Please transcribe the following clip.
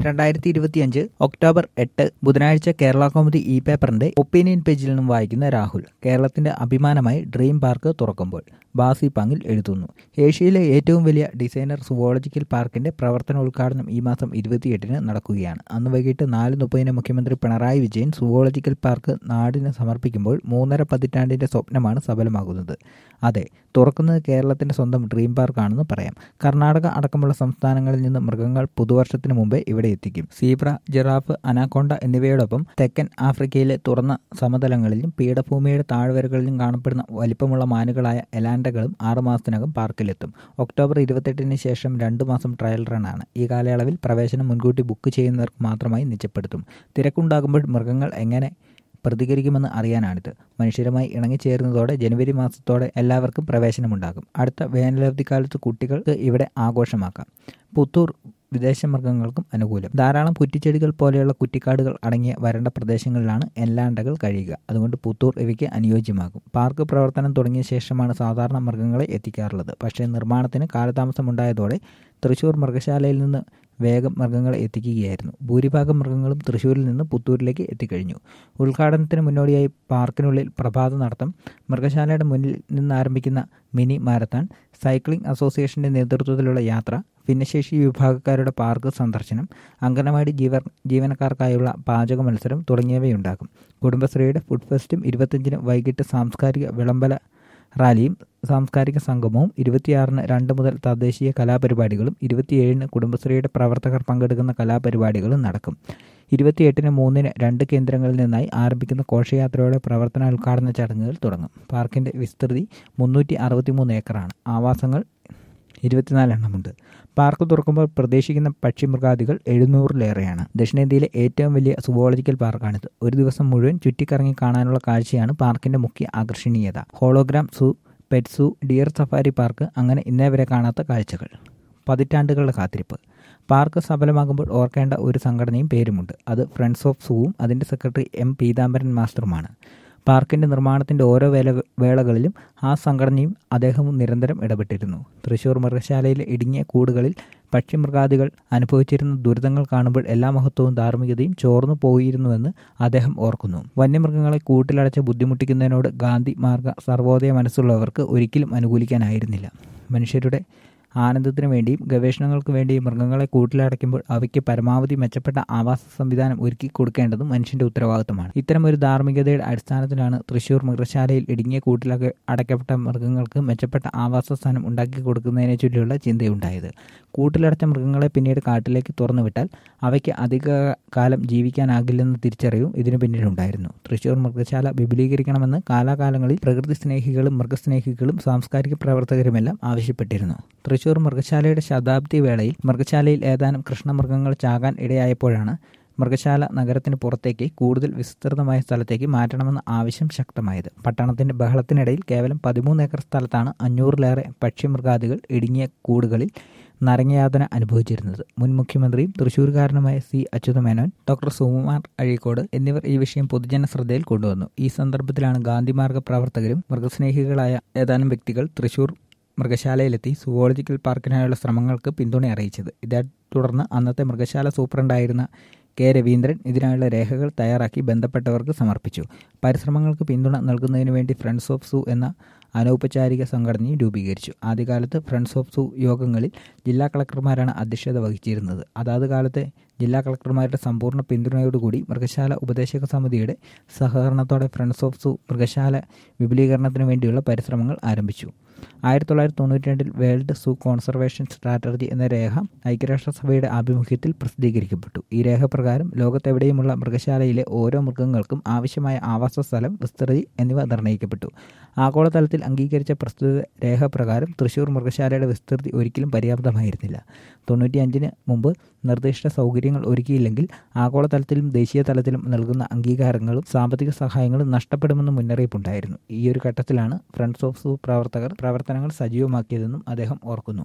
രണ്ടായിരത്തി ഇരുപത്തിയഞ്ച് ഒക്ടോബർ എട്ട് ബുധനാഴ്ച കേരള കൗമുദി ഇ പേപ്പറിന്റെ ഒപ്പീനിയൻ പേജിൽ നിന്നും വായിക്കുന്ന രാഹുൽ കേരളത്തിന്റെ അഭിമാനമായി ഡ്രീം പാർക്ക് തുറക്കുമ്പോൾ ബാസി പാങ്ങിൽ എഴുതുന്നു ഏഷ്യയിലെ ഏറ്റവും വലിയ ഡിസൈനർ സുവോളജിക്കൽ പാർക്കിന്റെ പ്രവർത്തന ഉദ്ഘാടനം ഈ മാസം ഇരുപത്തിയെട്ടിന് നടക്കുകയാണ് അന്ന് വൈകിട്ട് നാല് മുപ്പതിന് മുഖ്യമന്ത്രി പിണറായി വിജയൻ സുവോളജിക്കൽ പാർക്ക് നാടിന് സമർപ്പിക്കുമ്പോൾ മൂന്നര പതിറ്റാണ്ടിന്റെ സ്വപ്നമാണ് സഫലമാകുന്നത് അതെ തുറക്കുന്നത് കേരളത്തിന്റെ സ്വന്തം ഡ്രീം പാർക്കാണെന്ന് പറയാം കർണാടക അടക്കമുള്ള സംസ്ഥാനങ്ങളിൽ നിന്ന് മൃഗങ്ങൾ പുതുവർഷത്തിന് മുമ്പേ ഇവിടെ എത്തിക്കും സീബ്ര ജിറാഫ് അനാക്കോണ്ട എന്നിവയോടൊപ്പം തെക്കൻ ആഫ്രിക്കയിലെ തുറന്ന സമതലങ്ങളിലും പീഠഭൂമിയുടെ താഴ്വരകളിലും കാണപ്പെടുന്ന വലിപ്പമുള്ള മാനുകളായ എലാൻഡകളും ആറുമാസത്തിനകം പാർക്കിലെത്തും ഒക്ടോബർ ഇരുപത്തെട്ടിന് ശേഷം രണ്ടു മാസം ട്രയൽ റണ്ണാണ് ഈ കാലയളവിൽ പ്രവേശനം മുൻകൂട്ടി ബുക്ക് ചെയ്യുന്നവർക്ക് മാത്രമായി നിജപ്പെടുത്തും തിരക്കുണ്ടാകുമ്പോൾ മൃഗങ്ങൾ എങ്ങനെ പ്രതികരിക്കുമെന്ന് അറിയാനാണിത് മനുഷ്യരുമായി ഇണങ്ങിച്ചേരുന്നതോടെ ജനുവരി മാസത്തോടെ എല്ലാവർക്കും പ്രവേശനമുണ്ടാകും അടുത്ത വേനലവധിക്കാലത്ത് കുട്ടികൾക്ക് ഇവിടെ ആഘോഷമാക്കാം പുത്തൂർ വിദേശ മൃഗങ്ങൾക്കും അനുകൂലം ധാരാളം കുറ്റിച്ചെടികൾ പോലെയുള്ള കുറ്റിക്കാടുകൾ അടങ്ങിയ വരണ്ട പ്രദേശങ്ങളിലാണ് എല്ലാണ്ടകൾ കഴിയുക അതുകൊണ്ട് പുത്തൂർ ഇവയ്ക്ക് അനുയോജ്യമാകും പാർക്ക് പ്രവർത്തനം തുടങ്ങിയ ശേഷമാണ് സാധാരണ മൃഗങ്ങളെ എത്തിക്കാറുള്ളത് പക്ഷേ നിർമ്മാണത്തിന് കാലതാമസമുണ്ടായതോടെ തൃശൂർ മൃഗശാലയിൽ നിന്ന് വേഗം മൃഗങ്ങളെ എത്തിക്കുകയായിരുന്നു ഭൂരിഭാഗം മൃഗങ്ങളും തൃശ്ശൂരിൽ നിന്ന് പുത്തൂരിലേക്ക് എത്തിക്കഴിഞ്ഞു ഉദ്ഘാടനത്തിന് മുന്നോടിയായി പാർക്കിനുള്ളിൽ പ്രഭാത നടത്തം മൃഗശാലയുടെ മുന്നിൽ നിന്ന് ആരംഭിക്കുന്ന മിനി മാരത്തൺ സൈക്ലിംഗ് അസോസിയേഷന്റെ നേതൃത്വത്തിലുള്ള യാത്ര ഭിന്നശേഷി വിഭാഗക്കാരുടെ പാർക്ക് സന്ദർശനം അംഗനവാടി ജീവ ജീവനക്കാർക്കായുള്ള പാചക മത്സരം തുടങ്ങിയവയുണ്ടാകും കുടുംബശ്രീയുടെ ഫുഡ് ഫെസ്റ്റും ഇരുപത്തിയഞ്ചിന് വൈകിട്ട് സാംസ്കാരിക വിളംബര റാലിയും സാംസ്കാരിക സംഗമവും ഇരുപത്തിയാറിന് രണ്ട് മുതൽ തദ്ദേശീയ കലാപരിപാടികളും ഇരുപത്തിയേഴിന് കുടുംബശ്രീയുടെ പ്രവർത്തകർ പങ്കെടുക്കുന്ന കലാപരിപാടികളും നടക്കും ഇരുപത്തിയെട്ടിന് മൂന്നിന് രണ്ട് കേന്ദ്രങ്ങളിൽ നിന്നായി ആരംഭിക്കുന്ന ഘോഷയാത്രയുടെ പ്രവർത്തന ഉദ്ഘാടന ചടങ്ങുകൾ തുടങ്ങും പാർക്കിന്റെ വിസ്തൃതി മുന്നൂറ്റി അറുപത്തിമൂന്ന് ഏക്കറാണ് ആവാസങ്ങൾ ഇരുപത്തിനാല് എണ്ണമുണ്ട് പാർക്ക് തുറക്കുമ്പോൾ പ്രതീക്ഷിക്കുന്ന പക്ഷിമൃഗാദികൾ എഴുന്നൂറിലേറെയാണ് ദക്ഷിണേന്ത്യയിലെ ഏറ്റവും വലിയ സുവോളജിക്കൽ പാർക്കാണിത് ഒരു ദിവസം മുഴുവൻ ചുറ്റിക്കറങ്ങി കാണാനുള്ള കാഴ്ചയാണ് പാർക്കിന്റെ മുഖ്യ ആകർഷണീയത hologram zoo pet zoo deer safari park അങ്ങനെ ഇന്നേ വരെ കാണാത്ത കാഴ്ചകൾ പതിറ്റാണ്ടുകളുടെ കാത്തിരിപ്പ് പാർക്ക് സഫലമാകുമ്പോൾ ഓർക്കേണ്ട ഒരു സംഘടനയും പേരുമുണ്ട് അത് ഫ്രണ്ട്സ് ഓഫ് സൂവും അതിൻ്റെ സെക്രട്ടറി എം പീതാംബരൻ മാസ്റ്ററുമാണ് പാർക്കിന്റെ നിർമ്മാണത്തിന്റെ ഓരോ വേല വേളകളിലും ആ സംഘടനയും അദ്ദേഹവും നിരന്തരം ഇടപെട്ടിരുന്നു തൃശൂർ മൃഗശാലയിലെ ഇടുങ്ങിയ കൂടുകളിൽ പക്ഷിമൃഗാദികൾ അനുഭവിച്ചിരുന്ന ദുരിതങ്ങൾ കാണുമ്പോൾ എല്ലാ മഹത്വവും ധാർമ്മികതയും ചോർന്നു പോയിരുന്നുവെന്ന് അദ്ദേഹം ഓർക്കുന്നു വന്യമൃഗങ്ങളെ കൂട്ടിലടച്ച് ബുദ്ധിമുട്ടിക്കുന്നതിനോട് ഗാന്ധി മാർഗ സർവോദയ മനസ്സുള്ളവർക്ക് ഒരിക്കലും അനുകൂലിക്കാനായിരുന്നില്ല മനുഷ്യരുടെ ആനന്ദത്തിനു വേണ്ടിയും ഗവേഷണങ്ങൾക്ക് വേണ്ടിയും മൃഗങ്ങളെ കൂട്ടിലടയ്ക്കുമ്പോൾ അവയ്ക്ക് പരമാവധി മെച്ചപ്പെട്ട ആവാസ സംവിധാനം ഒരുക്കി കൊടുക്കേണ്ടതും മനുഷ്യന്റെ ഉത്തരവാദിത്തമാണ് ഇത്തരം ഒരു ധാർമ്മികതയുടെ അടിസ്ഥാനത്തിലാണ് തൃശൂർ മൃഗശാലയിൽ ഇടുങ്ങിയ കൂട്ടിലൊക്കെ അടയ്ക്കപ്പെട്ട മൃഗങ്ങൾക്ക് മെച്ചപ്പെട്ട ആവാസ സ്ഥാനം ഉണ്ടാക്കി കൊടുക്കുന്നതിനെ ചൊല്ലിയുള്ള ചിന്തയുണ്ടായത് കൂട്ടിലടച്ച മൃഗങ്ങളെ പിന്നീട് കാട്ടിലേക്ക് തുറന്നുവിട്ടാൽ അവയ്ക്ക് അധിക കാലം ജീവിക്കാനാകില്ലെന്ന തിരിച്ചറിവും ഇതിനു പിന്നിലുണ്ടായിരുന്നു തൃശൂർ മൃഗശാല വിപുലീകരിക്കണമെന്ന് കാലാകാലങ്ങളിൽ പ്രകൃതി സ്നേഹികളും മൃഗസ്നേഹികളും സാംസ്കാരിക പ്രവർത്തകരുമെല്ലാം ആവശ്യപ്പെട്ടിരുന്നു തൃശൂർ മൃഗശാലയുടെ ശതാബ്ദി വേളയിൽ മൃഗശാലയിൽ ഏതാനും കൃഷ്ണമൃഗങ്ങൾ ചാകാൻ ഇടയായപ്പോഴാണ് മൃഗശാല നഗരത്തിന് പുറത്തേക്ക് കൂടുതൽ വിസ്തൃതമായ സ്ഥലത്തേക്ക് മാറ്റണമെന്ന ആവശ്യം ശക്തമായത് പട്ടണത്തിന്റെ ബഹളത്തിനിടയിൽ കേവലം പതിമൂന്ന് ഏക്കർ സ്ഥലത്താണ് അഞ്ഞൂറിലേറെ പക്ഷിമൃഗാദികൾ ഇടുങ്ങിയ കൂടുകളിൽ നരങ്ങയാതന അനുഭവിച്ചിരുന്നത് മുൻ മുഖ്യമന്ത്രിയും തൃശൂർകാരനുമായ സി അച്യുതമേനോൻ ഡോക്ടർ സുകുമാർ അഴീക്കോട് എന്നിവർ ഈ വിഷയം പൊതുജന ശ്രദ്ധയിൽ കൊണ്ടുവന്നു ഈ സന്ദർഭത്തിലാണ് ഗാന്ധിമാർഗ പ്രവർത്തകരും മൃഗസ്നേഹികളായ ഏതാനും വ്യക്തികൾ തൃശൂർ മൃഗശാലയിലെത്തി സുവോളജിക്കൽ പാർക്കിനായുള്ള ശ്രമങ്ങൾക്ക് പിന്തുണ അറിയിച്ചത് ഇതേ തുടർന്ന് അന്നത്തെ മൃഗശാല സൂപ്രണ്ടായിരുന്ന കെ രവീന്ദ്രൻ ഇതിനായുള്ള രേഖകൾ തയ്യാറാക്കി ബന്ധപ്പെട്ടവർക്ക് സമർപ്പിച്ചു പരിശ്രമങ്ങൾക്ക് പിന്തുണ നൽകുന്നതിനു വേണ്ടി ഫ്രണ്ട്സ് ഓഫ് സൂ എന്ന അനൗപചാരിക സംഘടനയും രൂപീകരിച്ചു ആദ്യകാലത്ത് ഫ്രണ്ട്സ് ഓഫ് സൂ യോഗങ്ങളിൽ ജില്ലാ കളക്ടർമാരാണ് അധ്യക്ഷത വഹിച്ചിരുന്നത് അതാത് കാലത്തെ ജില്ലാ കളക്ടർമാരുടെ സമ്പൂർണ്ണ പിന്തുണയോടുകൂടി മൃഗശാല ഉപദേശക സമിതിയുടെ സഹകരണത്തോടെ ഫ്രണ്ട്സ് ഓഫ് സൂ മൃഗശാല വിപുലീകരണത്തിനു വേണ്ടിയുള്ള പരിശ്രമങ്ങൾ ആരംഭിച്ചു ആയിരത്തി തൊള്ളായിരത്തി തൊണ്ണൂറ്റി രണ്ടിൽ വേൾഡ് സൂ കോൺസർവേഷൻ സ്ട്രാറ്റജി എന്ന രേഖ ഐക്യരാഷ്ട്രസഭയുടെ ആഭിമുഖ്യത്തിൽ പ്രസിദ്ധീകരിക്കപ്പെട്ടു ഈ രേഖ പ്രകാരം ലോകത്തെവിടെയുമുള്ള മൃഗശാലയിലെ ഓരോ മൃഗങ്ങൾക്കും ആവശ്യമായ ആവാസ സ്ഥലം വിസ്തൃതി എന്നിവ നിർണ്ണയിക്കപ്പെട്ടു ആഗോളതലത്തിൽ അംഗീകരിച്ച പ്രസ്തുത രേഖ പ്രകാരം തൃശൂർ മൃഗശാലയുടെ വിസ്തൃതി ഒരിക്കലും പര്യാപ്തമായിരുന്നില്ല തൊണ്ണൂറ്റിയഞ്ചിന് മുമ്പ് നിർദ്ദിഷ്ട സൗകര്യങ്ങൾ ഒരുക്കിയില്ലെങ്കിൽ ആഗോളതലത്തിലും ദേശീയ തലത്തിലും നൽകുന്ന അംഗീകാരങ്ങളും സാമ്പത്തിക സഹായങ്ങളും നഷ്ടപ്പെടുമെന്ന് മുന്നറിയിപ്പുണ്ടായിരുന്നു ഈ ഒരു ഘട്ടത്തിലാണ് ഫ്രണ്ട്സ് ഓഫ് സൂ പ്രവർത്തകർ പ്രവർത്തനങ്ങൾ സജീവമാക്കിയതെന്നും അദ്ദേഹം ഓർക്കുന്നു